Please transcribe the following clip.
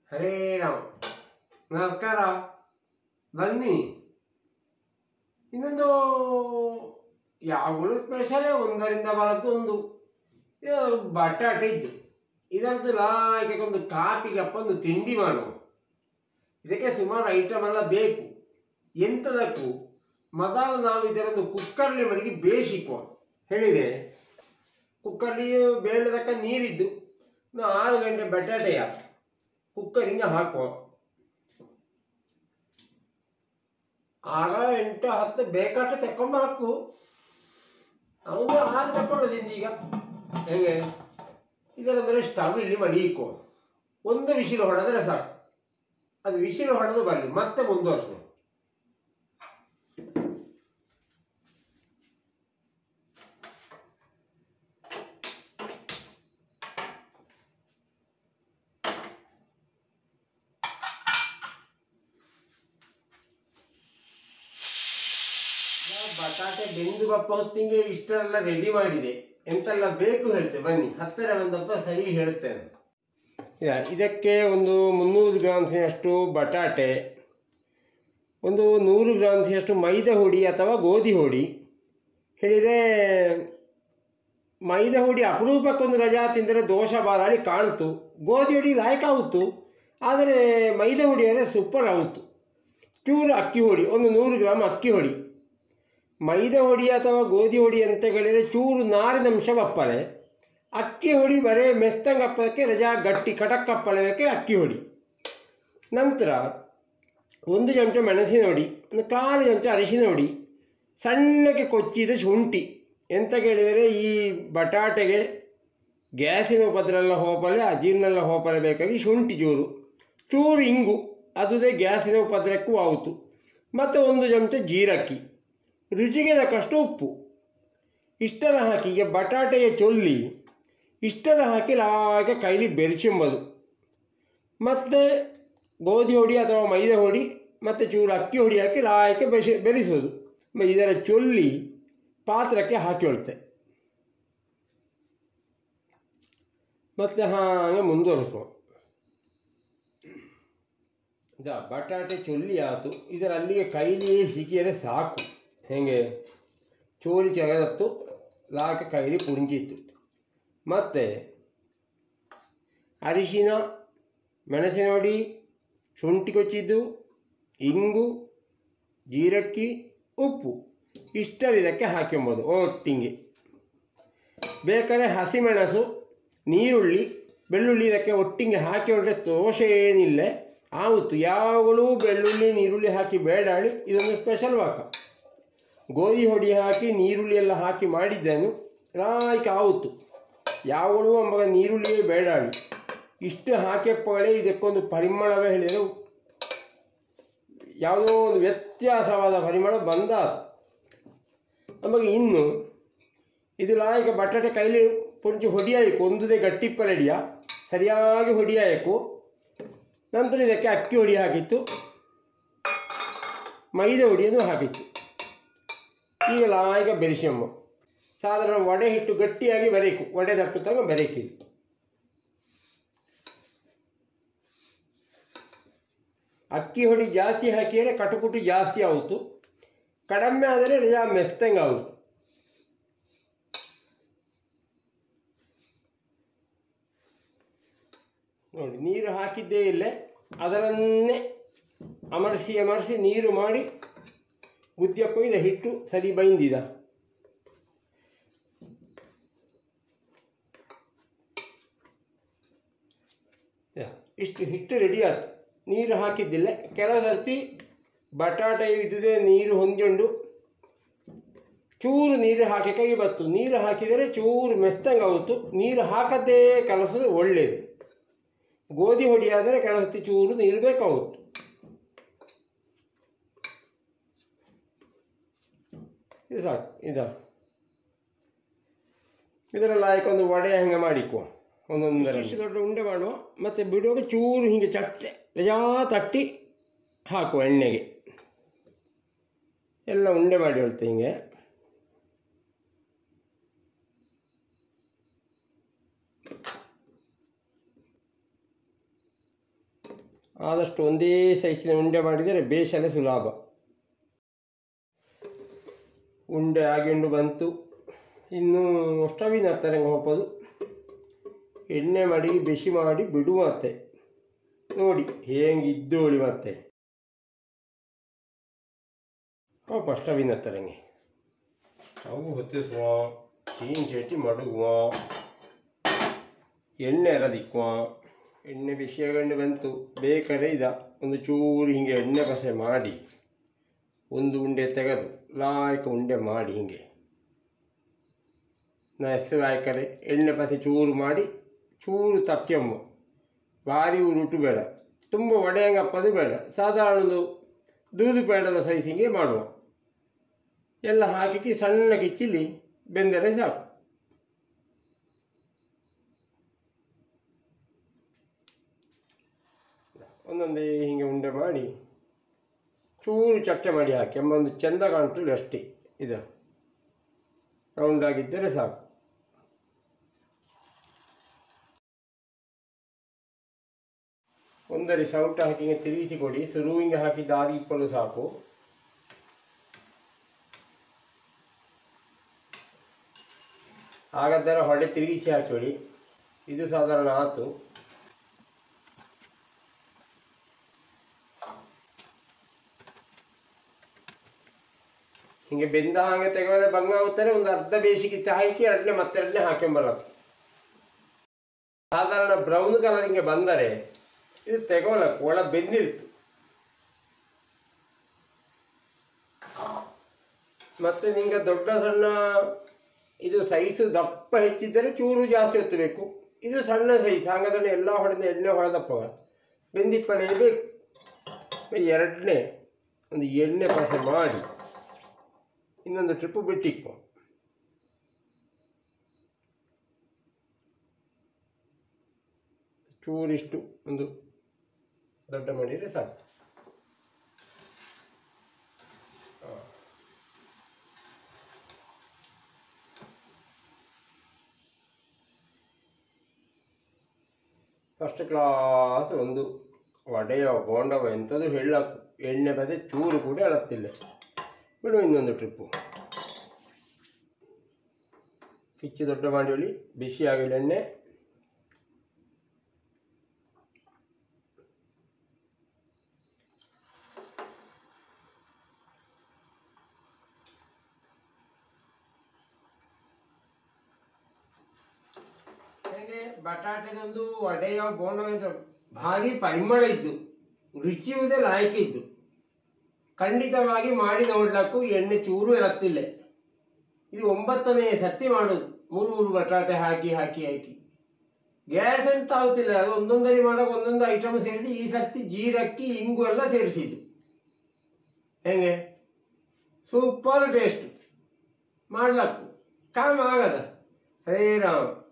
ಹರೇ ರಾಮ ನಮಸ್ಕಾರ ಬನ್ನಿ ಇನ್ನೊಂದು ಯಾವಾಗಲೂ ಸ್ಪೆಷಲೇ ಒಂದರಿಂದ ಬರದ್ದು ಒಂದು ಇದು ಬಟಾಟೆ ಇದ್ದು ಇದರದ್ದು ಲಾಯ್ಕೆ ಒಂದು ಕಾಪಿಗಪ್ಪ ಒಂದು ತಿಂಡಿ ಮಾಡುವ ಇದಕ್ಕೆ ಸುಮಾರು ಐಟಮ್ ಎಲ್ಲ ಬೇಕು ಎಂಥದಕ್ಕೂ ಮೊದಲು ನಾವು ಇದರೊಂದು ಕುಕ್ಕರ್ಲಿ ಮಡಗಿ ಬೇಯಿಸಿಕುವ ಹೇಳಿದೆ ಕುಕ್ಕರ್ಲಿ ಬೇಳೆದಕ್ಕ ನೀರಿದ್ದು ಇನ್ನು ಆರು ಗಂಟೆ ಬಟಾಟೆಯ ಕುಕ್ಕರಿಂಗ ಹಾಕುವ ಆಗ ಎಂಟು ಹತ್ತು ಬೇಕಾಟ ತೆಕ್ಕೊಂಬರಕ್ಕು ಅವನು ಆರು ತಕ್ಕೊಳ್ಳೋದಿಂದ ಈಗ ಹೇಗೆ ಇದರಂದರೆ ಸ್ಟವ್ ಇಲ್ಲಿ ಮಡಿಯಿಕೋ ಒಂದು ವಿಶಿಲು ಹೊಡೆದ್ರೆ ಸಾಕು ಅದು ವಿಶಿಲು ಹೊಡೆದು ಬರಲಿ ಮತ್ತೆ ಮುಂದುವರ್ಸು ನಾವು ಬಟಾಟೆ ಬೆಂದು ಬಪ್ಪ ಹೊತ್ತಿಗೆ ಇಷ್ಟೆಲ್ಲ ರೆಡಿ ಮಾಡಿದೆ ಎಂತೆಲ್ಲ ಬೇಕು ಹೇಳ್ತೆ ಬನ್ನಿ ಹತ್ತಿರ ಬಂದಪ್ಪ ಸರಿ ಹೇಳ್ತೇನೆ ಇದ- ಇದಕ್ಕೆ ಒಂದು ಮುನ್ನೂರು ಗ್ರಾಮ್ಸಿನಷ್ಟು ಬಟಾಟೆ ಒಂದು ನೂರು ಗ್ರಾಮ್ಸಿನಷ್ಟು ಮೈದಾ ಹುಡಿ ಅಥವಾ ಗೋಧಿ ಹುಡಿ ಹೇಳಿದರೆ ಮೈದಾ ಹುಡಿ ಅಪರೂಪಕ್ಕೊಂದು ರಜಾ ತಿಂದರೆ ದೋಷ ಬಾರಾಳಿ ಕಾಣ್ತು ಗೋಧಿ ಹುಡಿ ಲಾಯಕ ಆಗುತ್ತು ಆದರೆ ಮೈದಾ ಹುಡಿ ಅಂದರೆ ಸೂಪರ್ ಆಗುತ್ತು ಚೂರು ಅಕ್ಕಿ ಹುಡಿ ಒಂದು ನೂರು ಗ್ರಾಮ್ ಅಕ್ಕಿ ಹುಡಿ ಮೈದಾ ಹುಡಿ ಅಥವಾ ಗೋಧಿ ಹುಡಿ ಅಂತ ಹೇಳಿದರೆ ಚೂರು ನಾರಿನಂಶ ಬಪ್ಪಲೆ ಅಕ್ಕಿ ಹುಡಿ ಬರೇ ಮೆಸ್ತಂಗಪ್ಪಕ್ಕೆ ರಜಾ ಗಟ್ಟಿ ಕಟಕ್ ಅಪ್ಪಲಕ್ಕೆ ಅಕ್ಕಿ ಹುಡಿ ನಂತರ ಒಂದು ಚಮಚ ಮೆಣಸಿನ ಹುಡಿ ಒಂದು ಕಾಲು ಚಮಚ ಅರಿಶಿನ ಹುಡಿ ಸಣ್ಣಗೆ ಕೊಚ್ಚಿದ ಶುಂಠಿ ಎಂತ ಕೇಳಿದರೆ ಈ ಬಟಾಟೆಗೆ ಗ್ಯಾಸಿನ ಉಪದ್ರೆಲ್ಲ ಹೋಪಲೆ ಅಜೀರ್ನೆಲ್ಲ ಹೋಪಲೆ ಬೇಕಾಗಿ ಶುಂಠಿ ಚೂರು ಚೂರು ಇಂಗು ಅದುದೇ ಗ್ಯಾಸಿನ ಉಪದ್ರಕ್ಕೂ ಆಯಿತು ಮತ್ತು ಒಂದು ಚಮಚ ಜೀರಕ್ಕಿ ರುಚಿಗೆ ತಕ್ಕಷ್ಟು ಉಪ್ಪು ಇಷ್ಟೆಲ್ಲ ಹಾಕಿ ಈಗ ಬಟಾಟೆಯ ಚೊಲ್ಲಿ ಇಷ್ಟೆಲ್ಲ ಹಾಕಿ ಲಾಗೆ ಕೈಲಿ ಬೆರೆಸಿಂಬದು ಮತ್ತು ಗೋಧಿ ಹುಡಿ ಅಥವಾ ಮೈದಾ ಹುಡಿ ಮತ್ತು ಚೂರು ಅಕ್ಕಿ ಹುಡಿ ಹಾಕಿ ಲಾಯಕ್ಕೆ ಬೆಸಿ ಬೆರೆಸೋದು ಮ- ಇದರ ಚೊಲ್ಲಿ ಪಾತ್ರಕ್ಕೆ ಹಾಕಿಕೊಳ್ತೆ ಮತ್ತು ಹಾಗೆ ಮುಂದುವರಿಸುವ ಇದ ಬಟಾಟೆ ಚೊಲ್ಲಿ ಆಯಿತು ಇದರ ಅಲ್ಲಿಗೆ ಕೈಲಿಯೇ ಸಿಕ್ಕಿದರೆ ಸಾಕು ಹೇಗೆ ಚೋರಿ ಚೆಗದತ್ತು ಲಾಕೆ ಕೈಲಿ ಪುಂಚಿತ್ತು ಮತ್ತು ಅರಿಶಿನ ಮೆಣಸಿನ ಹುಡಿ ಶುಂಠಿ ಕೊಚ್ಚಿದ್ದು ಇಂಗು ಜೀರಕ್ಕಿ ಉಪ್ಪು ಇಷ್ಟಲ್ಲಿ ಇದಕ್ಕೆ ಹಾಕೊಂಬೋದು ಒಟ್ಟಿಗೆ ಬೇಕಾದ್ರೆ ಹಸಿಮೆಣಸು ನೀರುಳ್ಳಿ ಬೆಳ್ಳುಳ್ಳಿ ಇದಕ್ಕೆ ಒಟ್ಟಿಗೆ ಹಾಕಿಕೊಂಡ್ರೆ ದೋಷ ಏನಿಲ್ಲ ಆವತ್ತು ಯಾವಾಗಲೂ ಬೆಳ್ಳುಳ್ಳಿ ನೀರುಳ್ಳಿ ಹಾಕಿ ಬೇಡಾಳಿ ಇದೊಂದು ಸ್ಪೆಷಲ್ ವಾಕ ಗೋಧಿ ಹೊಡಿ ಹಾಕಿ ನೀರುಳ್ಳಿ ಎಲ್ಲ ಹಾಕಿ ಮಾಡಿದ್ದೇನು ರಾಯ್ಕೆ ಆವತ್ತು ಯಾವಳು ಅಂಬಾಗ ನೀರುಳ್ಳಿಯೇ ಬೇಡಾಳಿ ಇಷ್ಟು ಹಾಕಿಪ್ಪಗಳೇ ಇದಕ್ಕೊಂದು ಪರಿಮಳವೇ ಹೇಳಿದರು ಯಾವುದೋ ಒಂದು ವ್ಯತ್ಯಾಸವಾದ ಪರಿಮಳ ಬಂದ ನಮಗೆ ಇನ್ನು ಇದು ಲಾಯಕ ಬಟಾಟೆ ಕೈಲಿ ಪುಂಚು ಹೊಡಿಯಾಯಿಕು ಒಂದುದೇ ಗಟ್ಟಿಪ್ಪಲಡಿಯ ಸರಿಯಾಗಿ ಹೊಡಿಯಾಯಕು ನಂತರ ಇದಕ್ಕೆ ಅಕ್ಕಿ ಹೊಡಿ ಹಾಕಿತ್ತು ಮೈದಾ ಹುಡಿಯನ್ನು ಹಾಕಿತ್ತು ಈಗ ಲಾಯಕ ಬೆರೆಸಮ್ಮ ಸಾಧಾರಣ ವಡೆ ಹಿಟ್ಟು ಗಟ್ಟಿಯಾಗಿ ಬೆರೆಕು ವಡೆ ತಟ್ಟು ತಗ ಬೆರೆಕಿದು ಅಕ್ಕಿ ಹೊಡಿ ಜಾಸ್ತಿ ಹಾಕಿದರೆ ಕಟುಕುಟು ಜಾಸ್ತಿ ಆಯಿತು ಕಡಿಮೆ ಆದರೆ ನಿಜ ಮೆಸ್ತಂಗೆ ಆಗುತ್ತೆ ನೋಡಿ ನೀರು ಹಾಕಿದ್ದೇ ಇಲ್ಲ ಅದರನ್ನೇ ಅಮರ್ಸಿ ಅಮರ್ಸಿ ನೀರು ಮಾಡಿ ಗುದ್ದಿಯಪ್ಪ ಇದೆ ಹಿಟ್ಟು ಸರಿ ಬೈಂದಿದ ಯಾ, ಇಷ್ಟು ಹಿಟ್ಟು ರೆಡಿ ಆಯ್ತು ನೀರು ಹಾಕಿದ್ದಿಲ್ಲ ಕೆಲವು ಸರ್ತಿ ಬಟಾಟೆ ಇದ್ದಿದೆ ನೀರು ಹೊಂದ್ಕೊಂಡು ಚೂರು ನೀರು ಹಾಕಿ ಬತ್ತು ನೀರು ಹಾಕಿದರೆ ಚೂರು ಮೆಸ್ತಂಗೆ ಆಗುತ್ತು ನೀರು ಹಾಕದೇ ಕಲಸೋದು ಒಳ್ಳೆಯದು ಗೋಧಿ ಹೊಡಿಯಾದರೆ ಕೆಲವು ಸರ್ತಿ ಚೂರು ನೀರು ಬೇಕಾಗುತ್ತೆ ಇದು ಸಾಕು ಇದು ಇದರಲ್ಲಿ ಆಯ್ಕೆ ಒಂದು ವಡೆ ಹಂಗೆ ಮಾಡಿಕೊ ಒಂದೊಂದರ ಇಷ್ಟು ದೊಡ್ಡ ಉಂಡೆ ಮಾಡುವ ಮತ್ತು ಬಿಡುವಾಗ ಚೂರು ಹೀಗೆ ಚಟ್ಟೆ ರಜಾ ತಟ್ಟಿ ಹಾಕುವ ಎಣ್ಣೆಗೆ ಎಲ್ಲ ಉಂಡೆ ಮಾಡಿ ಹೇಳ್ತೆ ಹಿಂಗೆ ಆದಷ್ಟು ಒಂದೇ ಸೈಜಿನ ಉಂಡೆ ಮಾಡಿದರೆ ಬೇಷಲೆ ಸುಲಭ ಉಂಡೆ ಆಗಿಂಡು ಬಂತು ಇನ್ನು ಸ್ಟವಿನ ಹತ್ತಿರ ಹೋಗೋದು ಎಣ್ಣೆ ಮಡಿಗೆ ಬಿಸಿ ಮಾಡಿ ಬಿಡು ಮತ್ತೆ ನೋಡಿ ಹೇಗಿದ್ದೋಳಿ ಮತ್ತೆ ಪಾಪ ಸ್ಟವಿನ ಹತ್ತಿರಂಗೆ ಸ್ಟವ್ ಹೊತ್ತಿಸುವ ಚೀನ್ ಚಟ್ಟಿ ಮಡಗುವ ಎಣ್ಣೆ ಎರದಿಕ್ಕುವ ಎಣ್ಣೆ ಬಿಸಿಯಾಗಣ್ಣೆ ಬಂತು ಬೇಕಾದ್ರೆ ಇದ ಒಂದು ಚೂರು ಹಿಂಗೆ ಎಣ್ಣೆ ಪಸೆ ಮಾಡಿ ಒಂದು ಉಂಡೆ ತೆಗೆದು ಲಾಯ್ಕ ಉಂಡೆ ಮಾಡಿ ಹಿಂಗೆ ನಾ ಹೆಸರು ಹಾಕರೆ ಎಣ್ಣೆ ಪಸೆ ಚೂರು ಮಾಡಿ ಚೂರು ತಪ್ಪಿಯಮ್ಮ ಭಾರಿ ಉರುಟು ಬೇಡ ತುಂಬ ಒಡೆಯಂಗಪ್ಪದು ಬೇಡ ಸಾಧಾರಣ ಒಂದು ದೂದು ಬೇಡದ ಸೈಜಿಗೆ ಮಾಡುವ ಎಲ್ಲ ಹಾಕಿ ಸಣ್ಣ ಕಿಚ್ಚಿಲಿ ಬೆಂದರೆ ಸಾಕು ಒಂದೊಂದೇ ಹಿಂಗೆ ಉಂಡೆ ಮಾಡಿ ಚೂರು ಚಟ್ಟೆ ಮಾಡಿ ಹಾಕಿ ಒಂದು ಚೆಂದ ಕಾಣ್ತು ಅಷ್ಟೇ ಇದು ರೌಂಡ್ ಆಗಿದ್ದರೆ ಸಾಕು ಒಂದರಿ ಸೌಟ ಹಾಕಿ ಹಿಂಗೆ ತಿರುಗಿಸಿ ಕೊಡಿ ಸುರು ಹಿಂಗೆ ಹಾಕಿ ದಾರಿ ಇಪ್ಪಲು ಸಾಕು ಹಾಗಾದರೆ ಹೊಡೆ ತಿರುಗಿಸಿ ಹಾಕಿಬಿಡಿ ಇದು ಸಾಧಾರಣ ಆತು ಹಿಂಗೆ ಬೆಂದ ಹಾಗೆ ತೆಗೆದ ಭಂಗ ಆಗುತ್ತಾರೆ ಒಂದು ಅರ್ಧ ಬೇಸಿಗೆ ಹಾಕಿ ಎರಡನೇ ಮತ್ತೆರಡನೇ ಹಾಕೊಂಬರತ್ತೆ ಸಾಧಾರಣ ಬ್ರೌನ್ ಕಲರ್ ಹಿಂಗೆ ಬಂದರೆ ಇದು ತೆಗೋಲಕ್ಕೆ ಒಳ ಬೆಂದಿರ್ತು ಮತ್ತೆ ನಿಂಗೆ ದೊಡ್ಡ ಸಣ್ಣ ಇದು ಸೈಜು ದಪ್ಪ ಹೆಚ್ಚಿದ್ದರೆ ಚೂರು ಜಾಸ್ತಿ ಹೊತ್ತಬೇಕು ಇದು ಸಣ್ಣ ಸೈಜ್ ಹಾಗಾದ್ರೆ ಎಲ್ಲ ಹೊಡೆದ ಎಣ್ಣೆ ಹೊಡೆದಪ್ಪ ಬೆಂದಿಪ್ಪನೇ ಬೇಕು ಎರಡನೇ ಒಂದು ಎಣ್ಣೆ ಪಸೆ ಮಾಡಿ ಇನ್ನೊಂದು ಟ್ರಿಪ್ಪು ಬಿಟ್ಟಿಕ್ಕು ಚೂರಿಷ್ಟು ಒಂದು ದೊಡ್ಡ ಮಾಡಿದರೆ ಸಾಕು ಫಸ್ಟ್ ಕ್ಲಾಸ್ ಒಂದು ವಡೆಯೋ ಬೋಂಡವೋ ಎಂಥದ್ದು ಹೇಳಕ್ಕು ಎಣ್ಣೆ ಬದೆ ಚೂರು ಕೂಡ ಎಳತ್ತಿಲ್ಲ ಬಿಡು ಇನ್ನೊಂದು ಟ್ರಿಪ್ಪು ಕಿಚ್ಚು ದೊಡ್ಡ ಮಾಡಿoli ಬಿಸಿ ಆಗಿಲ್ಲ ಎಣ್ಣೆ ಹೇಗೆ ಬಟಾಟೆದೊಂದು ವಡೆಯೋ ಬೋಂಡವೋ ಅಂತ ಭಾರಿ ಪರಿಮಳ ಇದ್ದು ರುಚಿಯುವುದೇ ಲಾಯಕ ಇದ್ದು ಖಂಡಿತವಾಗಿ ಮಾಡಿ ನೋಡ್ಲಕ್ಕೂ ಎಣ್ಣೆ ಚೂರು ಎಳತ್ತಿಲ್ಲ ಇದು ಒಂಬತ್ತನೇ ಸತಿ ಮಾಡೋದು ಮೂರು ಮೂರು ಬಟಾಟೆ ಹಾಕಿ ಹಾಕಿ ಹಾಕಿ ಗ್ಯಾಸ್ ಅಂತ ಆಗುತ್ತಿಲ್ಲ ಅದು ಒಂದೊಂದರಿ ಮಾಡೋಕೆ ಒಂದೊಂದು ಐಟಮ್ ಸೇರಿಸಿ ಈ ಸರ್ತಿ ಜೀರಕ್ಕಿ ಇಂಗು ಎಲ್ಲ ಸೇರಿಸಿದ್ದು ಹೆಂಗೆ ಸೂಪರ್ ಟೇಸ್ಟ್ ಮಾಡ್ಲಕ್ಕು ಕಾಮ ಆಗದ ಹರೇ ರಾಮ